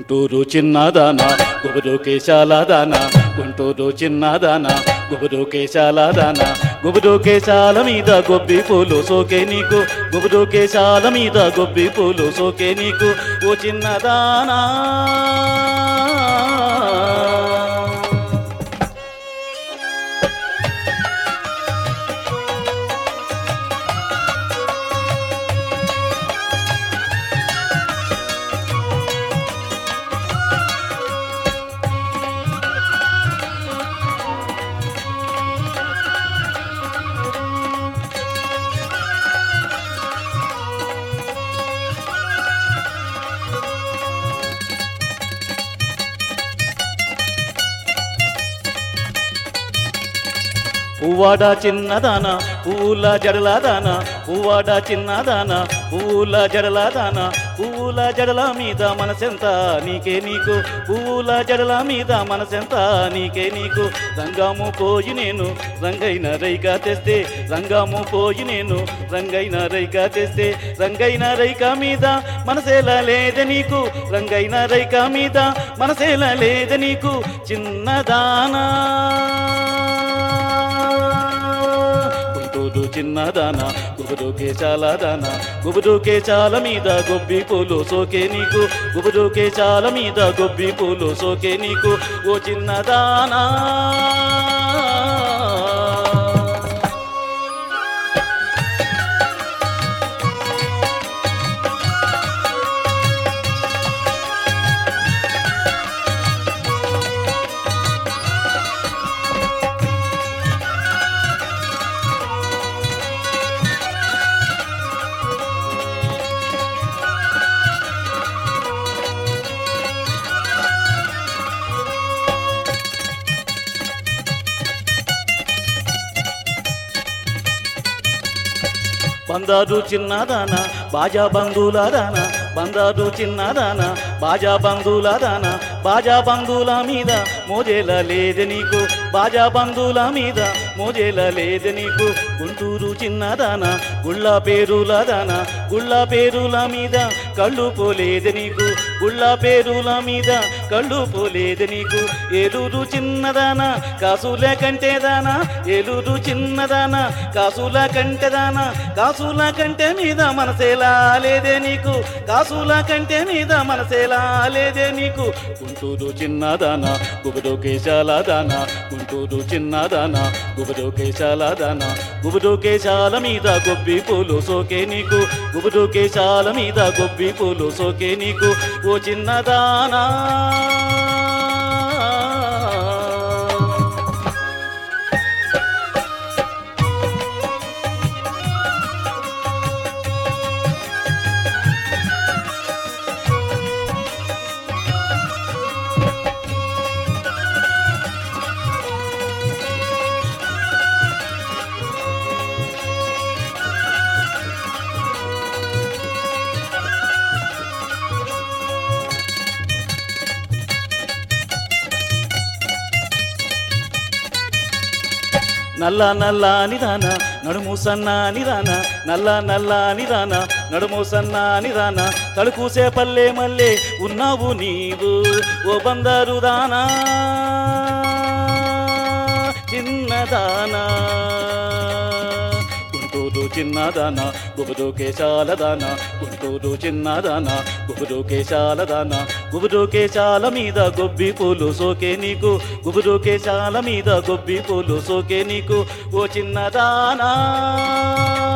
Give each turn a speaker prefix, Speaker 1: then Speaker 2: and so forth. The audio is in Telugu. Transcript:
Speaker 1: గుంటూరు చిన్నదానా గుబురు కేశాల దానా గుంటూరు చిన్నదానా గుబురు కేశాల దానా గుబురు కేశాల మీద గొబ్బి పూలు సోకే నీకు గుబురు కేశాల మీద గొబ్బి పూలు సోకే నీకు ఓ చిన్నదానా పువ్వాడ చిన్నదాన పూల జడల దాన పువ్వాడ చిన్నదాన పూల జడల దాన పూల జడల మీద మనసెంత నీకే నీకు పూల జడల మీద మనసెంత నీకే నీకు రంగాము పోయి నేను రంగైన రైక తెస్తే రంగాము పోయి నేను రంగైన రైక తెస్తే రంగైన రైక మీద మనసేలా లేదే నీకు రంగైన రైక మీద మనసేలా లేదే నీకు చిన్నదానా గుంటూరు చిన్నదానా గుబురు కేశాల దానా గుబురు కేశాల మీద గొబ్బి పూలు సోకే నీకు గుబురు కేశాల మీద గొబ్బి పూలు సోకే నీకు ఓ చిన్నదానా బందారు చిన్నదానా బాజా బంధువుల దానా బందారు చిన్నదానా బాజా బంధువుల దానా బాజా బంధువుల మీద మోజేల లేదు నీకు బాజా బంధువుల మీద మోజేల లేదు నీకు గుంటూరు చిన్నదానా గుళ్ళ పేరుల దానా గుళ్ళ పేరుల మీద కళ్ళు పోలేదు నీకు గుళ్ళ పేరుల మీద కళ్ళు పోలేదు నీకు ఏలూరు చిన్నదానా కాసుల కంటే దానా ఏలూరు చిన్నదానా కాసుల కంటే దానా కాసుల కంటే మీద మనసేలా లేదే నీకు కాసుల కంటే మీద మనసేలా లేదే నీకు గుంటూరు చిన్నదానా గుబురు కేశాల దానా గుంటూరు చిన్నదానా గుబురు కేశాల దానా గుబురు కేశాల మీద గొబ్బి పూలు సోకే నీకు గుబురు కేశాల మీద గొబ్బి పూలు సోకే నీకు ఓ చిన్నదానా నల్ల నల్ల నిదాన నడుము సన్న నిదాన నల్ల నల్ల నిదాన నడుము సన్న నిదాన తడుకూసే పల్లె మల్లె ఉన్నావు నీవు ఓ బందారు దానా చిన్నదానా గుంటూరు చిన్నదానా గుబురు కేశాల దానా గుంటూరు చిన్నదానా గుబురు కేశాల దానా గుబురు కేశాల మీద గొబ్బి పూలు సోకే నీకు గుబురు కేశాల మీద గొబ్బి పూలు సోకే నీకు ఓ చిన్నదానా